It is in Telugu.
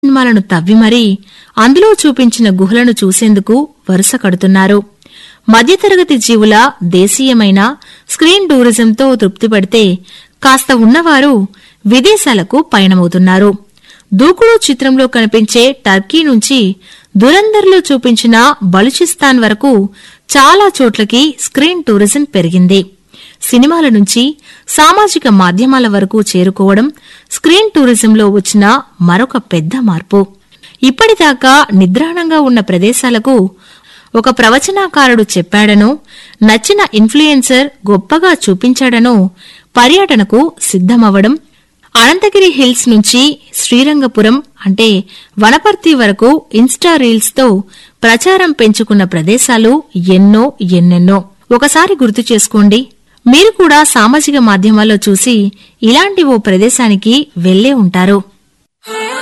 సినిమాలను తవ్వి మరీ అందులో చూపించిన గుహలను చూసేందుకు వరుస కడుతున్నారు మధ్యతరగతి జీవుల దేశీయమైన స్క్రీన్ టూరిజంతో తృప్తిపడితే కాస్త ఉన్నవారు విదేశాలకు పయనమవుతున్నారు దూకుడు చిత్రంలో కనిపించే టర్కీ నుంచి దురందర్లో చూపించిన బలుచిస్తాన్ వరకు చాలా చోట్లకి స్క్రీన్ టూరిజం పెరిగింది సినిమాల నుంచి సామాజిక మాధ్యమాల వరకు చేరుకోవడం స్క్రీన్ టూరిజంలో వచ్చిన మరొక పెద్ద మార్పు ఇప్పటిదాకా నిద్రాణంగా ఉన్న ప్రదేశాలకు ఒక ప్రవచనాకారుడు చెప్పాడనో నచ్చిన ఇన్ఫ్లుయెన్సర్ గొప్పగా చూపించాడనో పర్యటనకు సిద్ధమవ్వడం అనంతగిరి హిల్స్ నుంచి శ్రీరంగపురం అంటే వనపర్తి వరకు ఇన్స్టా రీల్స్ తో ప్రచారం పెంచుకున్న ప్రదేశాలు ఎన్నో ఎన్నెన్నో ఒకసారి గుర్తు చేసుకోండి మీరు కూడా సామాజిక మాధ్యమాల్లో చూసి ఇలాంటి ఓ ప్రదేశానికి వెళ్లే ఉంటారు